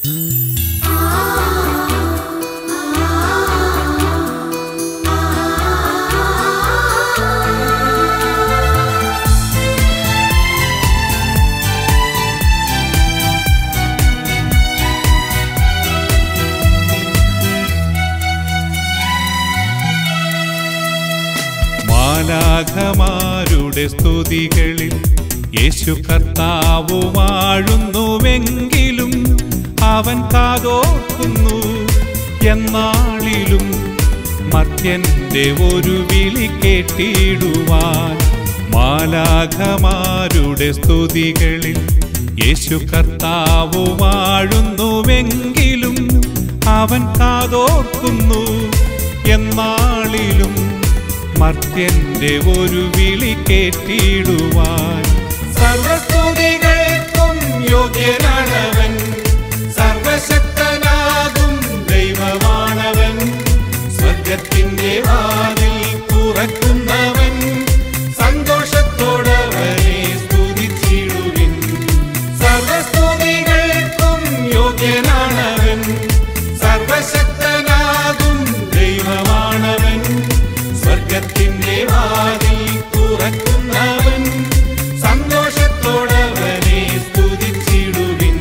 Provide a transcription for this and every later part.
മാലാഖമാരുടെ സ്തുതികളിൽ യേശു കർത്താവു വാഴുന്നുവെങ്കിലും അവൻ കാതോർക്കുന്നു എന്നാളിലും മർത്യന്റെ ഒരു വിളി കേട്ടിടുവാൻ മാലാഖമാരുടെ സ്തുതികളിൽ യേശു കർത്താവു വാഴുന്നുവെങ്കിലും അവൻ കാതോർക്കുന്നു എന്നാളിലും മർത്യന്റെ ഒരു വിളി കേട്ടിടുവാൻ സർവസ്തുതികൾക്കും യോഗ്യനാണവൻ സർവശക്തനാകും ദൈവമാണവൻ സ്വർഗത്തിന്റെ വാതിൽ തുറക്കുന്നവൻ സന്തോഷത്തോടവനെ സ്തുതിച്ചിടുവിൻ സർവസ്തുതികൾക്കും യോഗ്യനാണവൻ സർവശക്തനാകും ദൈവമാണവൻ സ്വർഗത്തിന്റെ വാതിൽ തുറക്കുന്നവൻ സന്തോഷത്തോടവനെ സ്തുതിച്ചിടുവിൻ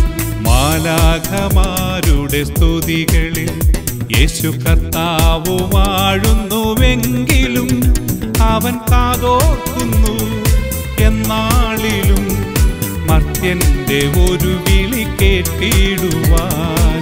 മാലാഖമാരുടെ സ്തുതികളിൽ യേശു കർത്താവു വാഴുന്നുവെങ്കിലും അവൻ കാതോർക്കുന്നു എന്നാളിലും മർത്യന്റെ ഒരു വിളി കേട്ടിടുവാൻ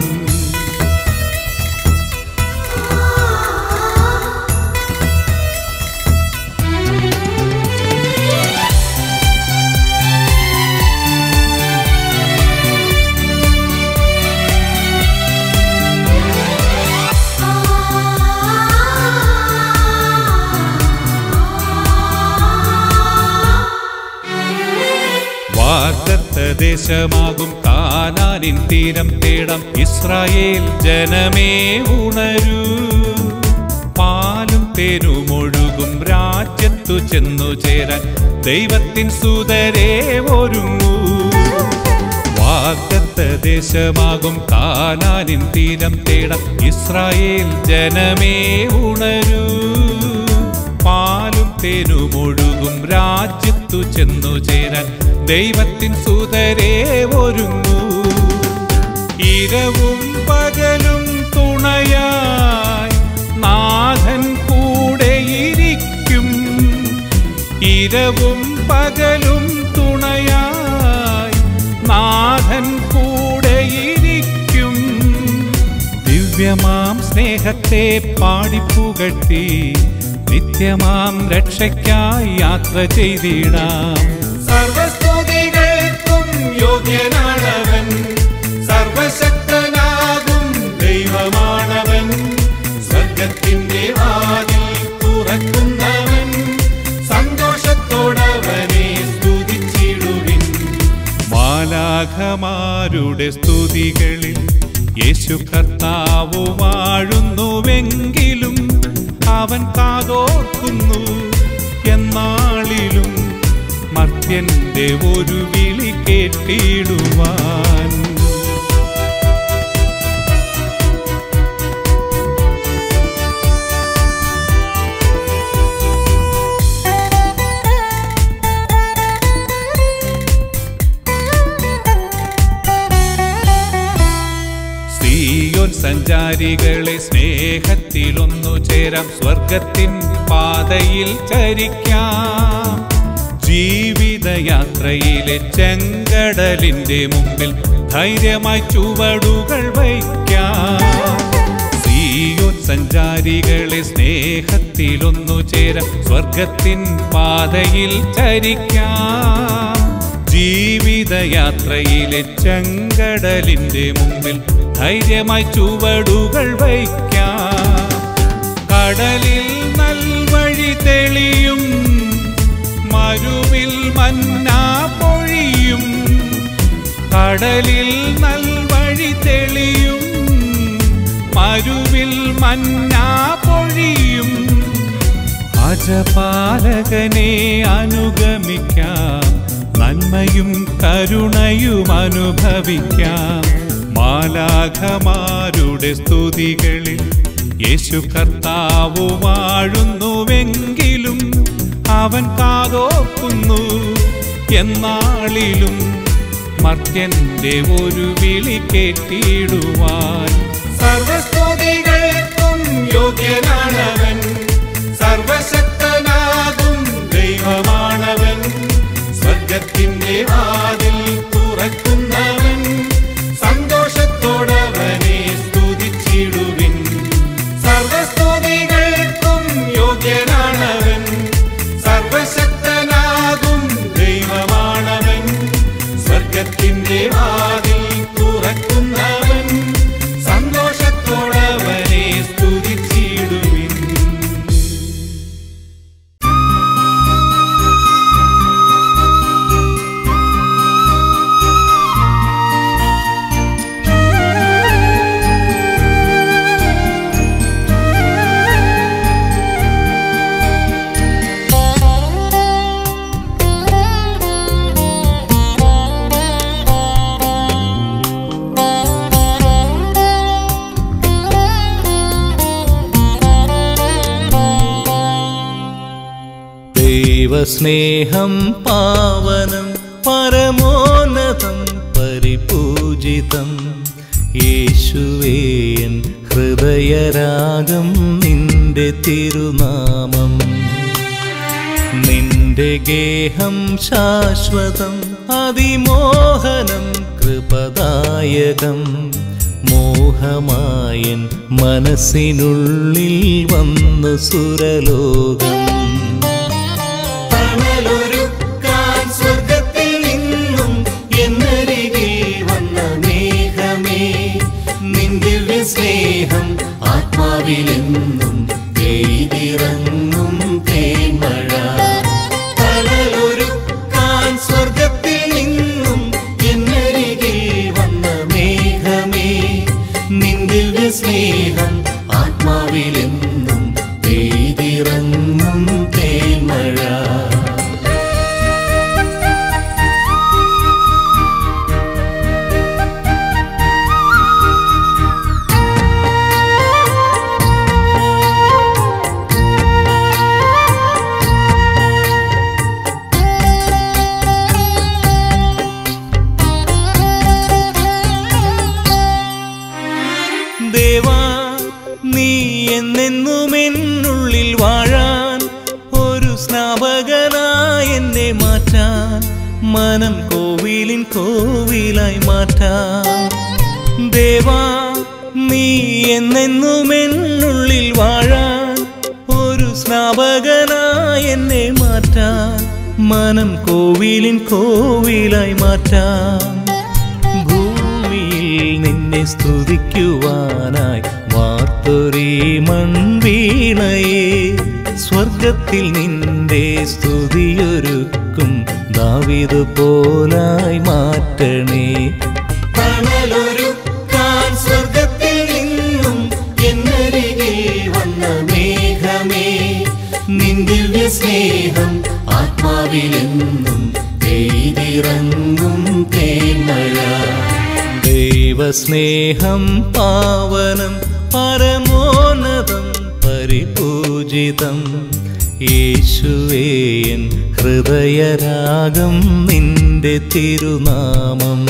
വാഗ്ദത്ത ദേശമാകും കാനാനിൻ തീരം തേടം ഇസ്രായേൽ ജനമേ ഉണരൂ പാലും തേനുമൊഴുകും രാജ്യത്തു ചെന്നു ചേരാൻ ദൈവത്തിൻ സുതരേ ഒരുങ്ങൂ വാഗ്ദത്ത ദേശമാകും കാനാനിൻ തീരം തേടം ഇസ്രായേൽ ജനമേ ഉണരൂ പാലും തേനുമൊഴുകും രാജ്യത്തു ചെന്നു ചേരാൻ ദൈവത്തിൻ സുതരേ ഒരുങ്ങൂ ഇരവും പകലും തുണയായി നാഥൻ കൂടെയിരിക്കും ഇരവും പകലും തുണയായി നാഥൻ കൂടെയിരിക്കും ദിവ്യമാം സ്നേഹത്തെ പാടിപ്പുകട്ടി നിത്യമാം രക്ഷയ്ക്കായി യാത്ര ചെയ്തിടാം സർവസ്തുതികൾക്കും യോഗ്യനാണവൻ സർവശക്തനാകും ദൈവമാണവൻ സ്വർഗത്തിന്റെ വാതിൽ തുറക്കുന്നവൻ സന്തോഷത്തോടവനെ സ്തുതിച്ചിടുവിൻ മാലാഖമാരുടെ സ്തുതികളിൽ യേശു കർത്താവു വാഴുന്നുവെങ്കിലും അവൻ കാതോർക്കുന്നു എന്നാളിലും മർത്യന്റെ ഒരു വിളി കേട്ടിടുവാൻ സിയോൻ സഞ്ചാരികളെ സ്നേഹത്തിലൊന്നു ചേരാം സ്വർഗത്തിൻ പാതയിൽ ചരിക്കാം ജീവിതയാത്രയിലെ ചെങ്കടലിന്റെ മുമ്പിൽ ധൈര്യമായി ചുവടുകൾ വയ്ക്കാം സിയോൻ സഞ്ചാരികളെ സ്നേഹത്തിലൊന്നു ചേരാം സ്വർഗത്തിൻ പാതയിൽ ചരിക്കാം ജീവിതയാത്രയിലെ ചെങ്കടലിന്റെ മുമ്പിൽ ധൈര്യമായി ചുവടുകൾ വയ്ക്കാം കടലിൽ നൽവഴി തെളിയും മരുവിൽ മന്നാ പൊഴിയും കടലിൽ നൽവഴി തെളിയും മരുവിൽ മന്നാ പൊഴിയും അജപാലകനെ അനുഗമിക്കാം നന്മയും കരുണയും അനുഭവിക്കാം മാലാഖമാരുടെ സ്തുതികളിൽ യേശു കർത്താവ് വാഴുന്നുവെങ്കിലും അവൻ കാതോർക്കുന്നു എന്നാളിലും മർത്യന്റെ ഒരു വിളി കേട്ടിടുവാൻ സർവസ്തുതികൾക്കും യോഗ്യനാണവൻ സർവശക്തനാകും ദൈവമാണവൻ സ്വർഗത്തിന്റെ വാതിൽ തുറക്കുന്നവൻ സന്തോഷത്തോടവനെ സ്തുതിച്ചിടുവിൻ സർവസ്തുതികൾക്കും യോഗ്യനാണവൻ സർവശക്തനാകും ദൈവമാണവൻ സ്വർഗത്തിന്റെ വാതിൽ തുറക്കുന്നവൻ സന്തോഷത്തോടവനെ സ്തുതിച്ചിടുവിൻ ദൈവസ്നേഹം പാവനം പരമോന്നതം പരിപൂജിതം യേശുവേൻ ഹൃദയരാഗം നിന്റെ തിരുനാമം നിന്റെ ഗേഹം ശാശ്വതം അതിമോഹനം കൃപദായകം മോഹമായൻ മനസ്സിനുള്ളിൽ വന്നു സുരലോകം തണലൊരുക്കാൻ സ്വർഗത്തിൽ നിന്നും എന്നരികിൽ വന്ന മേഘമേ നിന്റെ സ്നേഹം ആത്മാവിലെന്നും പെയ്തിറങ്ങും തേന്മഴ തണലൊരുക്കാൻ സ്വർഗത്തിൽ നിന്നും എന്നരികിൽ വന്ന മേഘമേ നിന്റെ സ്നേഹം ആത്മാവിലെന്നും പെയ്തിറങ്ങും തേന്മഴ ദേവാ നീ എന്നെന്നും എന്നുള്ളിൽ വാഴാൻ ഒരു സ്നാപകനായി എന്നെ മാറ്റാൻ മനം കോവിലിൻ കോവിലായി മാറ്റാൻ ദേവാ നീ എന്നെന്നും എന്നുള്ളിൽ വാഴാൻ ഒരു സ്നാപകനായി എന്നെ മാറ്റാൻ മനം കോവിലിൻ കോവിലായി മാറ്റാൻ ഭൂമിയിൽ നിന്നെ സ്തുതിക്കുവാനായി വാർത്തൊരീ മൺവീണയെ സ്വർഗത്തിൽ നിന്റെ സ്തുതിയൊരുക്കും ദാവിത് പോലായി മാറ്റണേ തണലൊരുക്കാൻ സ്വർഗത്തിൽ നിന്നും എന്നരികിൽ വന്ന മേഘമേ നിന്റെ സ്നേഹം ആത്മാവിലെന്നും പെയ്തിറങ്ങും തേന്മഴ ദൈവസ്നേഹം പാവനം പരമോന്നതം പരിപൂജിതം യേശുവേൻ ഹൃദയരാഗം നിന്റെ തിരുനാമം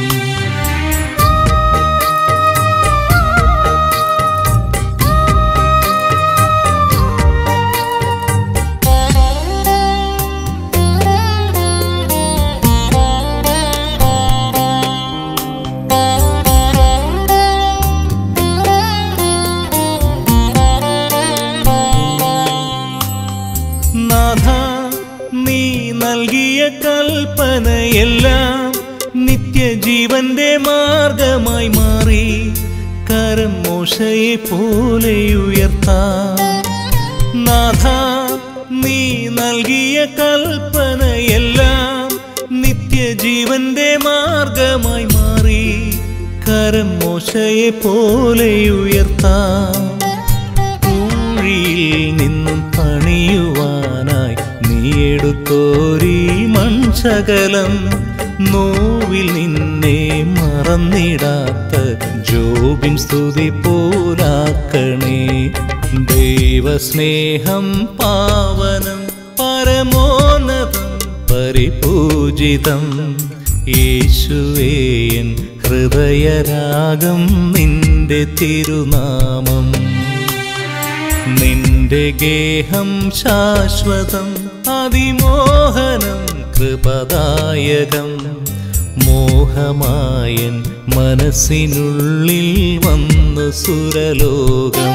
നാഥ നീ നൽകിയ കൽപ്പനയെല്ലാം നിത്യജീവന്റെ മാർഗമായി മാറി കരം മോശയെ പോലെ ഉയർത്താം നാഥ നീ നൽകിയ കൽപ്പനയെല്ലാം നിത്യജീവന്റെ മാർഗമായി മാറി കരം മോശയെ പോലെ ഉയർത്താം പൂഴിയിൽ നിന്നും പണിയുവാനായി നീ എടുത്തോരീ മൺശകലം നോവിൽ നിന്നെ മറന്നിടാത്ത ജോബിൻ സ്തുതി പോലാക്കണേ ദൈവസ്നേഹം പാവനം പരമോന്നതം പരിപൂജിതം യേശുവേയൻ ഹൃദയരാഗം നിന്റെ തിരുനാമം നിന്റെ ഗേഹം ശാശ്വതം അതിമോഹനം കൃപദായകം മോഹമായൻ മനസ്സിനുള്ളിൽ വന്നു സുരലോകം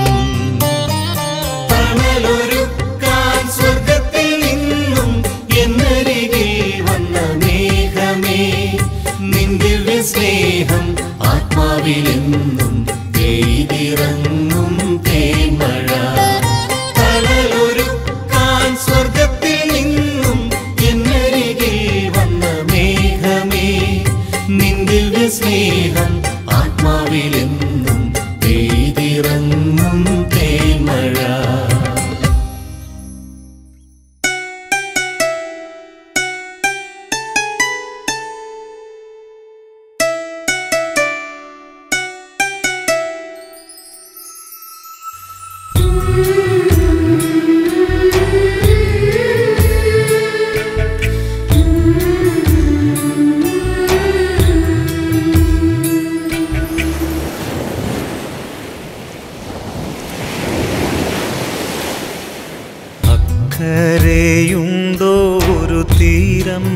തണലൊരുക്കാൻ സ്വർഗത്തിൽ നിന്നും എന്നരികിൽ വന്ന മേഘമേ നിന്റെ സ്നേഹം ആത്മാവിലെന്നും പെയ്തിറങ്ങും തേന്മഴ തണലൊരുക്കാൻ സ്വർഗത്തിൽ നിന്നും എന്നരികിൽ വന്ന മേഘമേ നിന്റെ സ്നേഹം ആത്മാവിലെന്നും പെയ്തിറങ്ങും തേന്മഴ അക്കരയുണ്ടോ ഒരു തീരം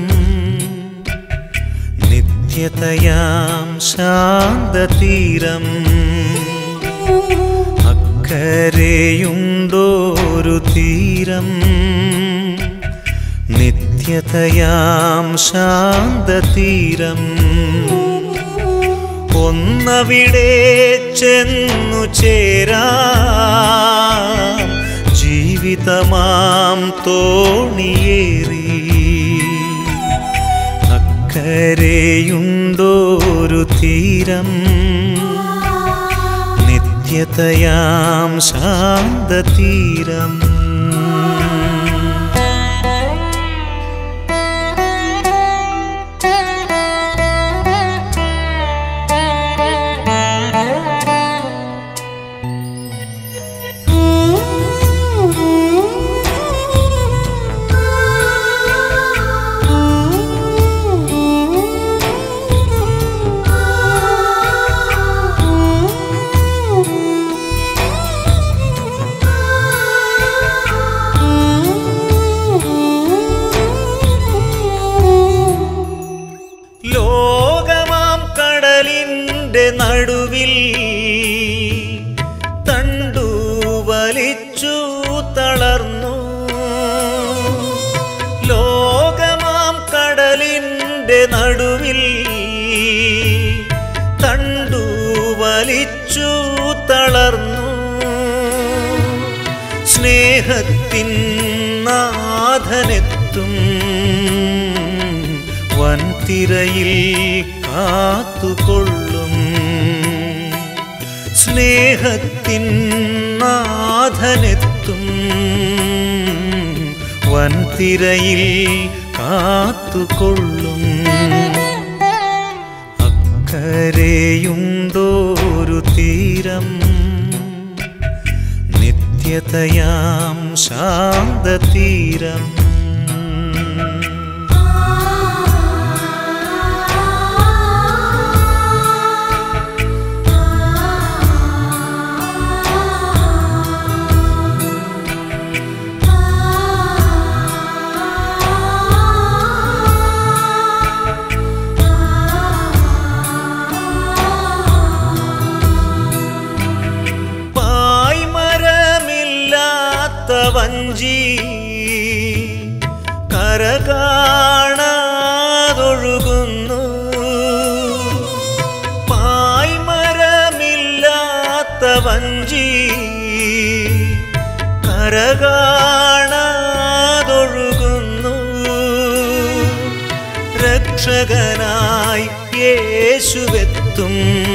നിത്യതയാം ശാന്തതീരം അക്കരയുണ്ടോ ഒരു തീരം നിത്യതയാം ശാന്തതീരം ഒന്നവിടെ ചെന്നു ചേരാം ജീവിതമാം തോണിയേറി അക്കരയുണ്ടോ ഒരു തീരം നിത്യതയാം ശാന്തതീരം ലോകമാം കടലിൻ്റെ നടുവിൽ തണ്ടു വലിച്ചു തളർന്നു ലോകമാം കടലിൻ്റെ നടുവിൽ തണ്ടു വലിച്ചു തളർന്നു സ്നേഹത്തിൻ നാഥനെത്തും വൻതിരയിൽ കാത്തുകൊള്ളും സ്നേഹത്തിൻ നാഥനെത്തും വൻതിരയിൽ കാത്തുകൊള്ളും അക്കരയുണ്ടോ ഒരു തീരം നിത്യതയാം ശാന്തതീരം പായ്മരമില്ലാത്ത വഞ്ചി കരകാണാതൊഴുകുന്നു പായ്മരമില്ലാത്ത വഞ്ചി കരകാണാതൊഴുകുന്നു രക്ഷകനായി യേശുവെത്തും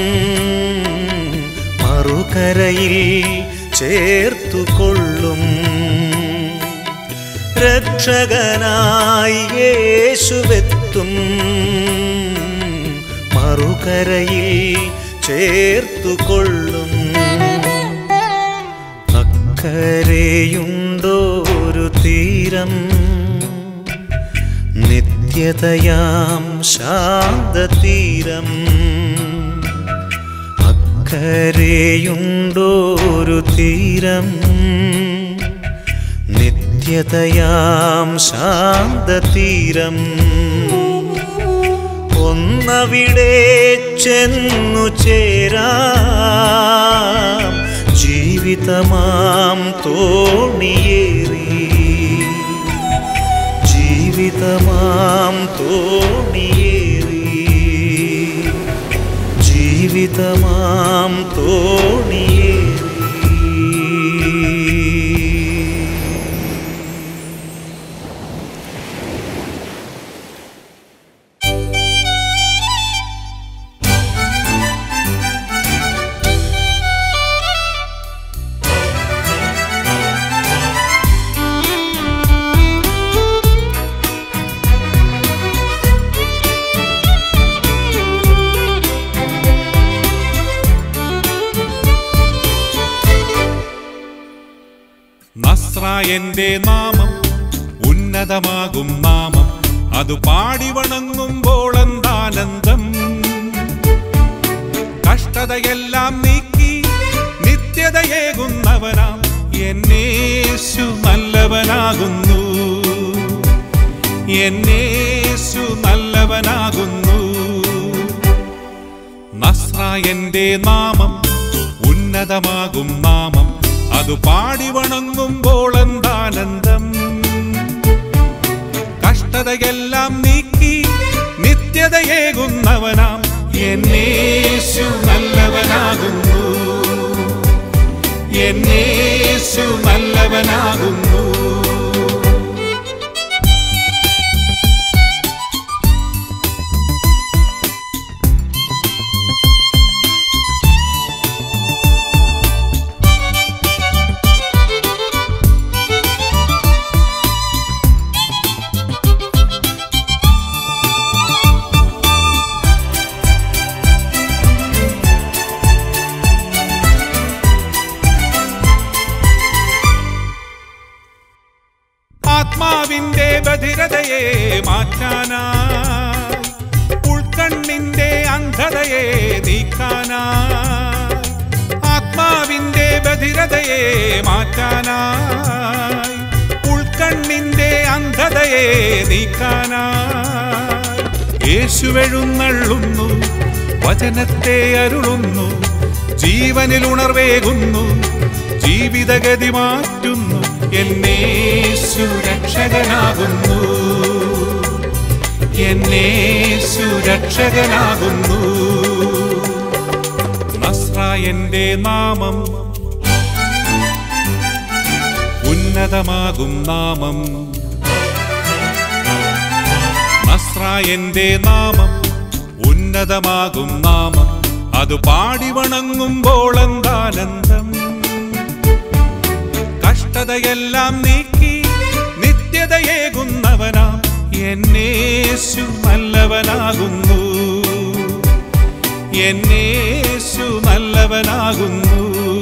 മറുകരയിൽ ചേർത്തു കൊള്ളും രക്ഷകനായി യേശുവെത്തും യേശുവെത്തും മറുകരയിൽ ചേർത്തുകൊള്ളും അക്കരെയുണ്ടോ ഒരു തീരം നിത്യതയാം ശാന്തതീരം അക്കരെയുണ്ടോ ഒരു തീരം നിത്യതയാം ശാന്തതീരം ഒന്നവിടെ ചെന്നു ചേരാം ജീവിതമാം തോണിയേറി ജീവിതമാം തോണിയേറി ജീവിതമാം തോണിയേറി നസ്രായന്റെ നാമം ഉന്നതമാകും നാമം അത് പാടി വണങ്ങുമ്പോൾ എന്താനന്ദം കഷ്ടതയെല്ലാം നീക്കി നിത്യതയേകുന്നവനാം എന്നേശു നല്ലവനാകുന്നു എന്നേശു നല്ലവനാകുന്നു നസ്രായന്റെ നാമം ഉന്നതമാകും നാമം അത് പാടി വണങ്ങുമ്പോൾ എന്താനന്ദം കഷ്ടതയെല്ലാം നീക്കി നിത്യതയേകുന്നവനാം എന്നേശു നല്ലവനാകുന്നു എന്നേശു നല്ലവനാകുന്നു ആത്മാവിന്റെ ബധിരതയെ മാറ്റാനായി ഉൾക്കണ്ണിന്റെ അന്ധതയെ നീക്കാനായി ആത്മാവിന്റെ ബധിരതയെ മാറ്റാനായി ഉൾക്കണ്ണിന്റെ അന്ധതയെ നീക്കാനായി യേശുവെഴുന്നള്ളുന്നു വചനത്തെ അരുളുന്നു ജീവനിൽ ഉണർവേകുന്നു ജീവിതഗതി മാറ്റുന്നു എന്നേശു രക്ഷകനാകുന്നു എന്നേശു രക്ഷകനാകുന്നു നസ്രായന്റെ നാമം ഉന്നതമാകും നാമം നസ്രായന്റെ നാമം ഉന്നതമാകും നാമം അത് പാടി വണങ്ങുമ്പോൾ എന്താനന്ദം കഷ്ടതയെല്ലാം നീക്കി നിത്യതയേകുന്നവനാം എന്നേശു നല്ലവനാകുന്നു എന്നേശു നല്ലവനാകുന്നു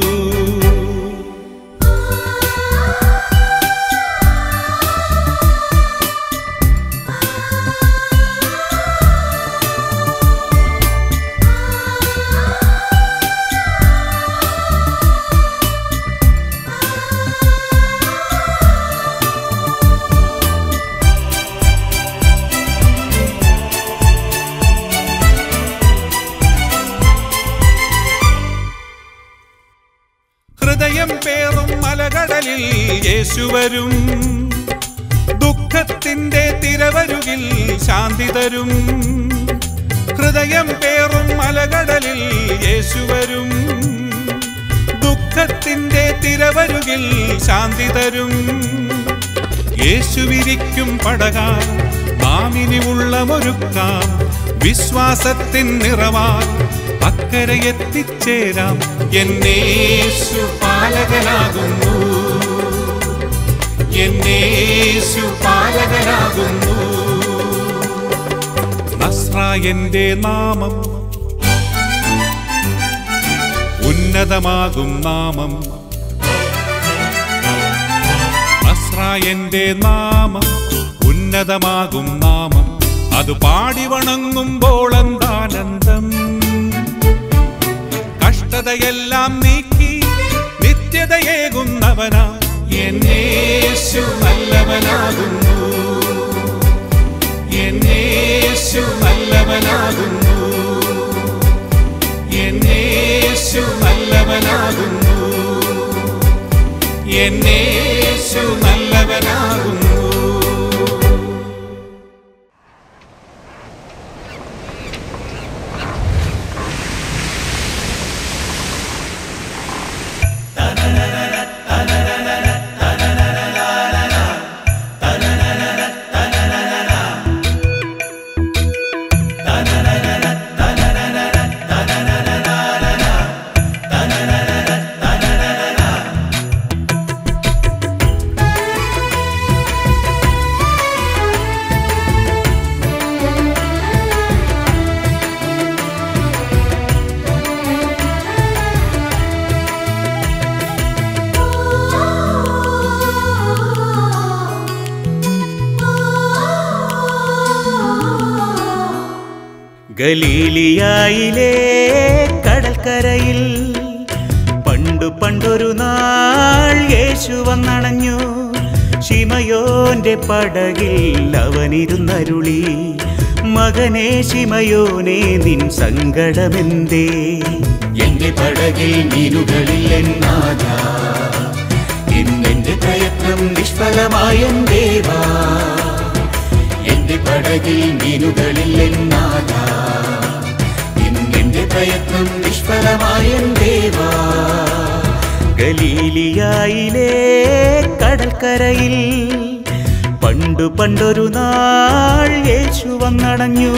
ഹൃദയം പേറും മലകടലിൽ യേശു വരും ദുഃഖത്തിന്റെ തിരവരുകിൽ ശാന്തി തരും ഹൃദയം പേറും മലകടലിൽ യേശു വരും ദുഃഖത്തിന്റെ തിരവരുകിൽ ശാന്തി തരും യേശുവിരിക്കും പടകാൽ നാം ഇനി ഉള്ളമൊരുക്കാം വിശ്വാസത്തിൻ നിറവാൽ അക്കരെ എത്തിച്ചേരാം എന്നേശു പാലകനാകുന്നു എന്നേശു പാലകനാകുന്നു നസ്രായന്റെ നാമം ഉന്നതമാകും നാമം നസ്രായന്റെ നാമം ഉന്നതമാകും നാമം അത് പാടി വണങ്ങുമ്പോൾ എന്താനന്ദം കഷ്ടതയെല്ലാം നീക്കി നിത്യതയേകുന്നവനാ എന്നേശു നല്ലവനാകുന്നു എന്നേശു നല്ലവനാകുന്നു എന്നേശു നല്ലവനാകുന്നു എന്നേശു നല്ലവനാകുന്നു ഗലീലിയായിലെ കടൽക്കരയിൽ പണ്ടു പണ്ടൊരു നാൾ യേശു വന്നണഞ്ഞു ശിമയോന്റെ പടകിൽ അവനിരുന്നരുളി മകനെ ശിമയോനെ നിൻ സങ്കടമെന്തേ എന്റെ പടകിൽ മീനുകളിൽ എന്നാഥ ഇന്നെന്റെ പ്രയത്നം നിഷ്ഫലമായൻ ദേവാ എന്റെ പടകിൽ മീനുകളിൽ എന്നാഥ ഇന്നെന്റെ പ്രയത്നം നിഷ്ഫലമായൻ ദേവാ ഗലീലിയായിലെ കടൽക്കരയിൽ പണ്ടു പണ്ടൊരു നാൾ യേശു വന്നടഞ്ഞു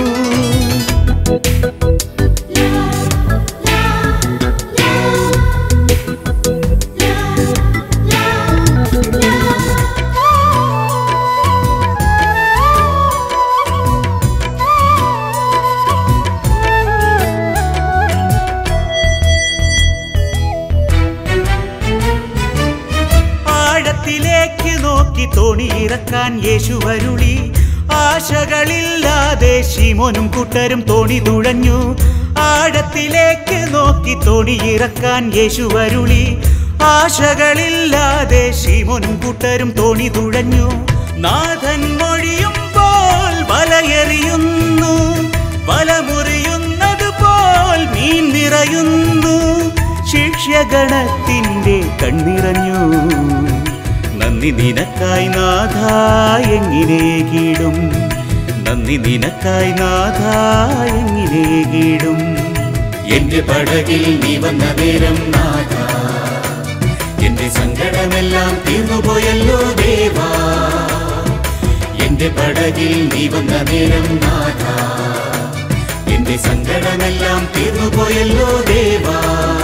ആഴത്തിലേക്ക് നോക്കി തോണി ഇറക്കാൻ യേശു വരുളി ആശകളില്ലാതെ ശിമോനും കൂട്ടരും തോണി തുഴഞ്ഞു ആഴത്തിലേക്ക് നോക്കി തോണി ഇറക്കാൻ യേശു വരുളി ആശകളില്ലാതെ ശിമോനും കൂട്ടരും തോണി തുഴഞ്ഞു നാഥൻ മൊഴിയുമ്പോൾ വലയെറിയുന്നു വലമുറിയുന്നത് പോൽ മീൻ നിറയുന്നു ശിഷ്യഗണത്തിന്റെ കണ്ണിറഞ്ഞു നന്ദി നിനക്കായി നാഥ എങ്ങിനെ കീടും നന്ദി നിനക്കായി നാഥ എങ്ങിനെ കീടും എന്റെ പടകിൽ നീ വന്ന നേരം നാഥ എന്റെ സങ്കടമെല്ലാം തീർന്നുപോയല്ലോ ദേവാ എന്റെ പടകിൽ നീ വന്ന നേരം നാഥ എന്റെ സങ്കടമെല്ലാം തീർന്നുപോയല്ലോ ദേവാ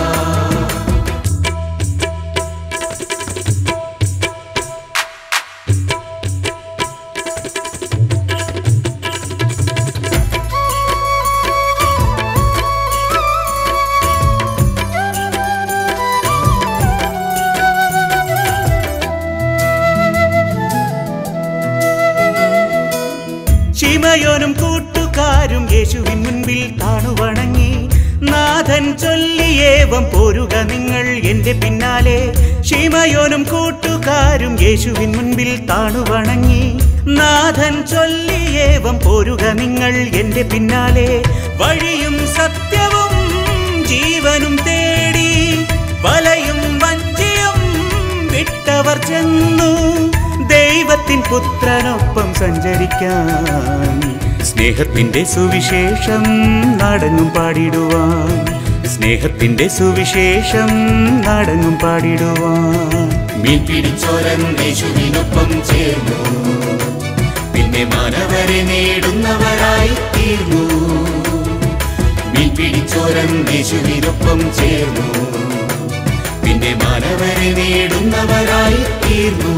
ശിമയോനും കൂട്ടുകാരും യേശുവിൻ മുൻപിൽ താണു വണങ്ങി നാഥൻ ചൊല്ലിയേവം പോരുക നിങ്ങൾ എന്റെ പിന്നാലെ ശിമയോനും കൂട്ടുകാരും യേശുവിൻ മുൻപിൽ താണു വണങ്ങി നാഥൻ ചൊല്ലിയേവം പോരുക നിങ്ങൾ എന്റെ പിന്നാലെ വഴിയും സത്യവും ജീവനും തേടി വലയും വഞ്ചിയും വിട്ടവർ ചെന്നു ദൈവത്തിൻ പുത്രനൊപ്പം സഞ്ചരിക്കാൻ സ്നേഹത്തിന്റെ സുവിശേഷം നാടങ്ങും പാടിടുവാൻ സ്നേഹത്തിന്റെ സുവിശേഷം നാടങ്ങും പാടിടുവാൻ മീൻ പിടിച്ചോരൻ യേശുവിനൊപ്പം ചേർന്നു പിന്നെ മാനവരെ നേടുന്നവരായി തീർന്നു മീൻ പിടിച്ചോരൻ യേശുവിനൊപ്പം ചേർന്നു പിന്നെ മാനവരെ നേടുന്നവരായി തീർന്നു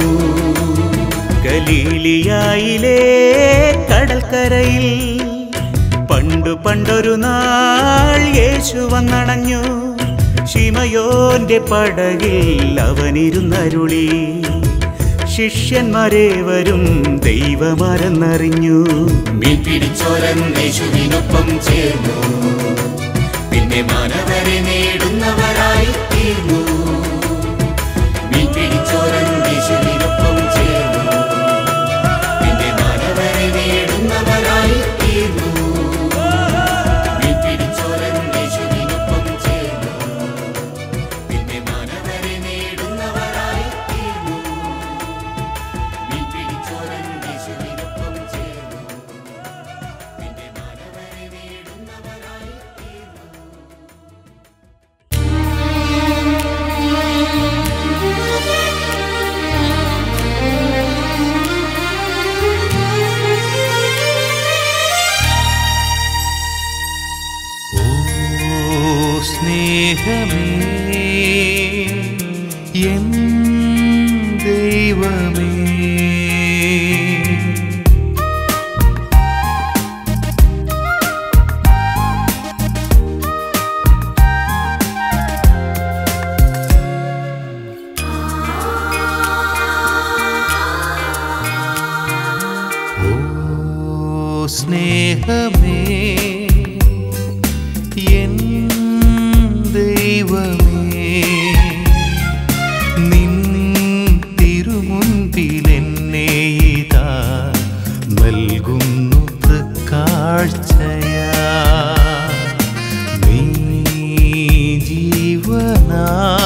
ഗലീലിയായിലെ കടൽക്കരയിൽ പണ്ടു പണ്ടൊരു നാൾ യേശു വന്നണഞ്ഞു ശിമയോന്റെ പടകിൽ അവനിരുന്നരുളി ശിഷ്യന്മാരേവരും ദൈവമരെന്നറിഞ്ഞു മീൻ പിടിച്ചോരൻ യേശുവിനൊപ്പം ചേർന്നു പിന്നെ മാനവരെ നേടുന്നവരായി തീർന്നു മീൻ പിടിച്ചോരൻ യേശുവിനൊപ്പം ചേർന്നു പിന്നെ മാനവരെ നേടുന്നവരായി തീർന്നു മീൻ പിടിച്ചോരൻ യേശുവിനൊപ്പം ചേർന്നു പിന്നെ മാനവരെ നേടുന്നവരായി തീർന്നു മീൻ പിടിച്ചോരൻ യേശുവിനൊപ്പം ചേർന്നു പിന്നെ മാനവരെ നേടുന്നവരായി തീർന്നു ഓ സ്നേഹമേ എൻ ദൈവമേ ഓ സ്നേഹമേ എൻ ദൈവമേ നിൻ തിരുമുൻപിൽ എന്നെ ഇതാ നൽകുന്നു തൃക്കാഴ്ചയാ നീ ജീവനാ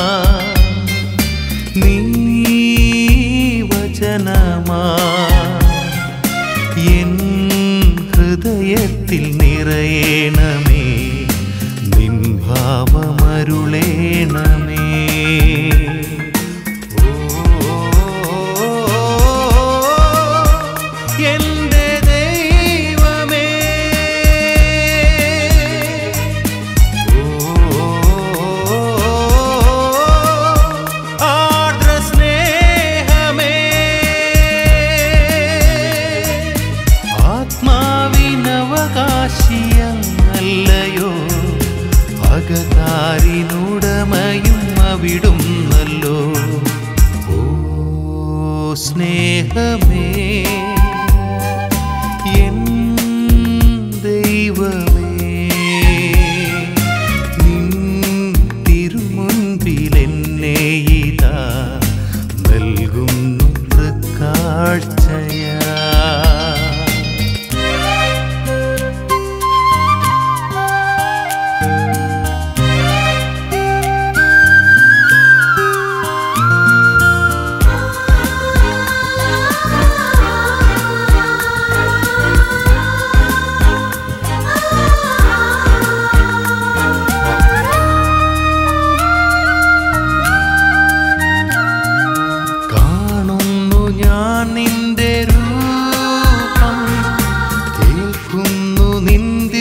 നീ വചനമാ എൻ ഹൃദയത്തിൽ നിറയണമേ നിൻ ഭാവമരുളേണമേ ഓ, എൻ്റെ ദൈവമേ ആർദ്ര സ്നേഹമേ ആത്മാവിനവകാശിയല്ലയോ അകതാരിനുടമയും അവിടുന്നല്ലോ ഓ സ്നേഹമേ എൻ ദൈവമേ നിൻ തിരുമുൻപിൽ എന്നെ ഇതാ നൽകുന്നു തൃക്കാഴ്ചയാ കാണുന്നു ഞാൻ നിന്റെ രൂപം കേൾക്കുന്നു നിൻ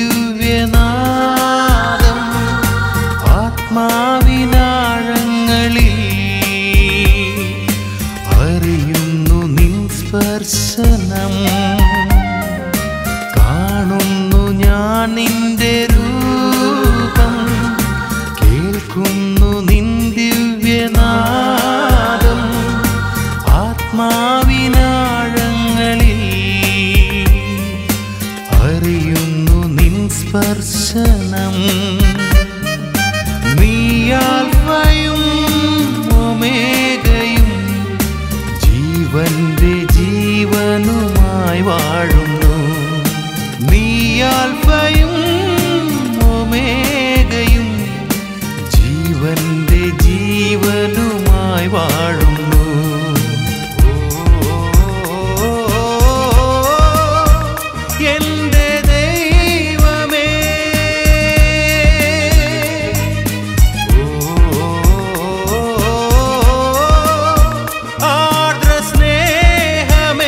ദിവ്യനാദം ആത്മാവിനാഴങ്ങളിൽ അറിയുന്നു നിൻ സ്പർശനം കാണുന്നു ഞാൻ നിന്റെ രൂപം കേൾക്കുന്നു നിൻ ദിവ്യനാദം ആത്മാവിനാഴങ്ങളിൽ അറിയുന്നു നിൻ സ്പർശനം നീയാൽഫയും ഒമേഗയും ജീവന്റെ ജീവനുമായി വാഴുന്നു നീയാൽഫയും ഒമേഗയും ജീവന്റെ ജീവനുമായി വാഴുന്നു ഓ, എന്റെ ദൈവമേ ഓ, ആർദ്ര സ്നേഹമേ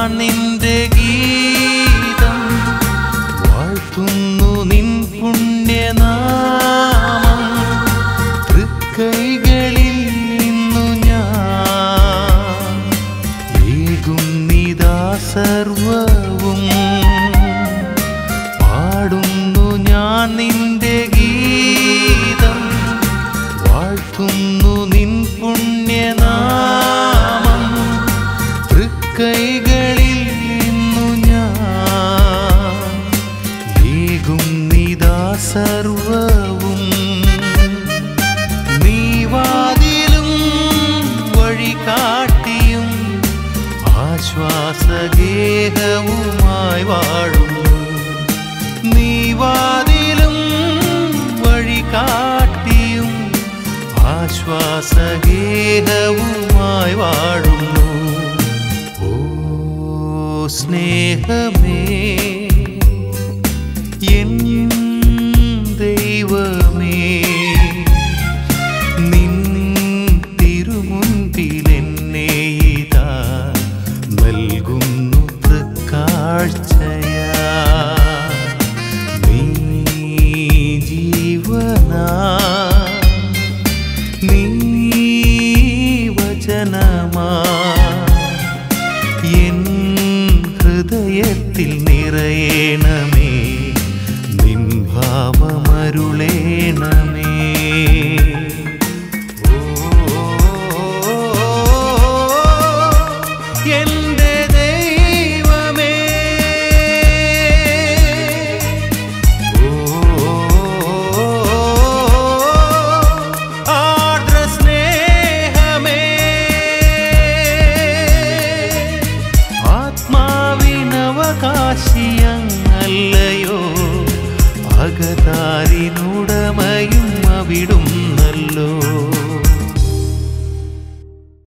ഞാൻ നിന്റെ ഗീതം വാഴ്ത്തുന്നു നിൻ പുണ്യനാമം തൃക്കൈകളിൽ നിന്നു ഞാൻ ഏകും നിതാ സർവവും പാടുന്നു ഞാൻ നിന്റെ ഗീതം വാഴ്ത്തുന്നു നിൻ പുണ്യനാമം തൃക്കൈകളിൽ നിന്നു ഞാൻ ഏകും നിതാ സർവവും നീ വാതിലും വഴി കാട്ടിയും ആശ്വാസഗേഹവുമായി വാഴുന്നു നീ വാതിലും വഴി കാട്ടിയും ആശ്വാസഗേഹവുമായി വാഴുന്നു ഓ സ്നേഹമേ എൻ ദൈവമേ നിൻ തിരുമുൻപിലെന്നെ ഇതാ നൽകുന്നു തൃക്കാഴ്ചയാ നീ ജീവനാ നീ വചനമാ എൻ ഹൃദയത്തിൽ നിറയണമേ നിൻ ഭാവമരുളേണമേ ഓ എന്റെ ദൈവമേ ആർദ്ര സ്നേഹമേ ആത്മാവിനവകാശിയങ്ങല്ലയോ അകതാരിനുടമയും അവിടുന്നല്ലോ